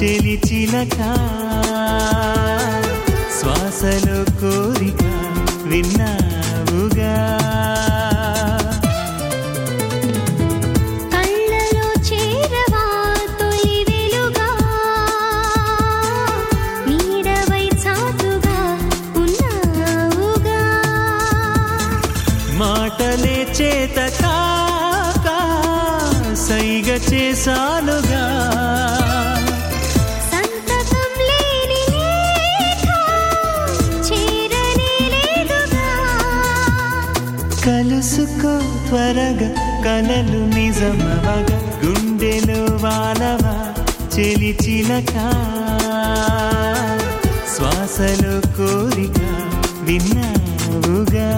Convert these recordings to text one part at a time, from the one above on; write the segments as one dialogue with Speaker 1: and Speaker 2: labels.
Speaker 1: చెలి చిలక శ్వాసలో కోరిక విన్నావుగా
Speaker 2: కళ్ళలో చేరవా తొలి వెలుగా నీడవై చాటుగా ఉన్నావుగా
Speaker 1: మాటలే చేత కాక సైగ చేసానుగా
Speaker 2: సంతకం లేని లేఖ చేరనే లేదుగా
Speaker 1: కలుసుకో త్వరగా కలలు నిజమవగా గుండెలో వానవా చెలి చిలక శ్వాసలో కోరిక విన్నావుగా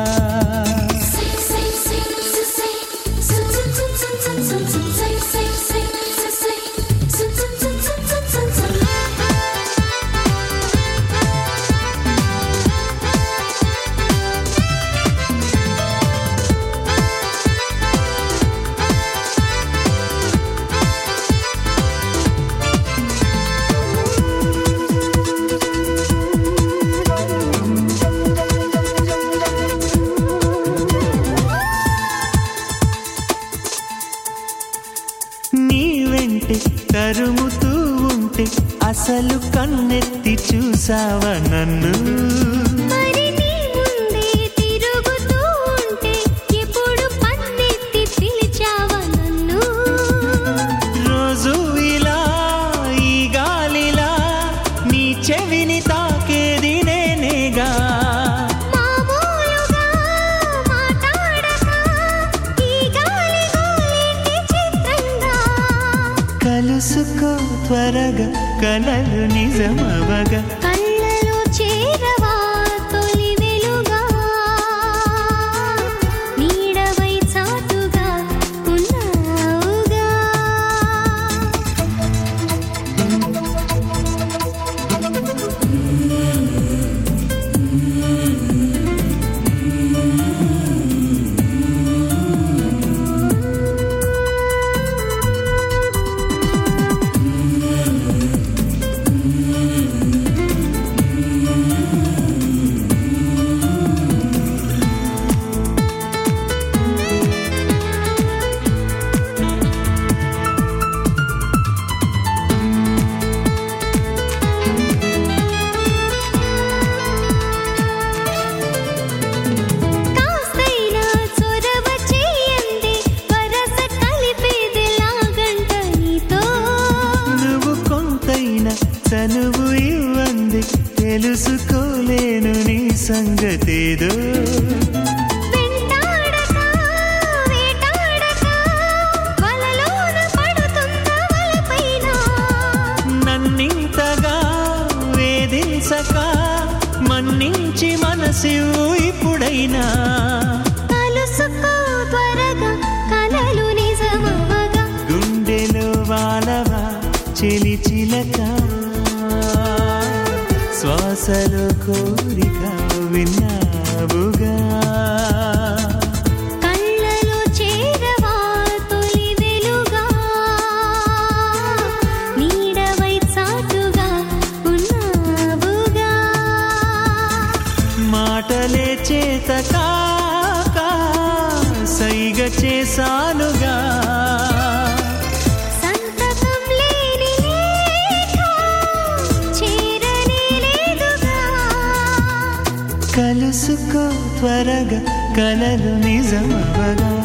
Speaker 1: నీ వెంటే తరుముతూ ఉంటే అసలు కన్నెత్తి చూసావా నన్ను
Speaker 2: మరి నీ ముందే తిరుగుతూ ఉంటే ఎప్పుడు పన్నెత్తి పిలిచావా నన్ను
Speaker 1: రోజు ఇలా ఈ గాలిలా నీ చెవిని తాకేది నేనేగా
Speaker 2: మామూలుగా మాట్లాడక ఈ గాలి గోలింటి చిత్రంగా
Speaker 1: కలుసుకో త్వరగా కలలు నిజమవగా
Speaker 2: కళ్ళలో చేరవా తొలి వెలుగా నీడవై చాటుగా ఉన్నావుగా కాస్తైనా చొరవ చేయండి వరస కలిపేదిలాగంట నీతో
Speaker 1: నువ్వు కొంతైనా చనువు ఇవ్వంది తెలుసుకోలేను నీ సంగతేదో
Speaker 2: వెంటాడక వేటాడక వలలోన పడుతున్న వలపైన
Speaker 1: నన్నింతగా వేధించక మన్నించి మనసివు ఇప్పుడైనా
Speaker 2: కలుసుకో త్వరగా కలలు నిజమవగా
Speaker 1: గుండెలో వాలవా చెలి చిలక శ్వాసలో కోరిక విన్నావుగా
Speaker 2: కళ్ళలో చేరవా తొలి వెలుగా నీడవై చాటుగా ఉన్నావుగా
Speaker 1: మాటలే చేత కాక సైగ చేసానుగా
Speaker 2: సంతకం లేని లేఖ చేరనే లేదుగా
Speaker 1: కలుసుకో త్వరగా కలలు నిజమవగా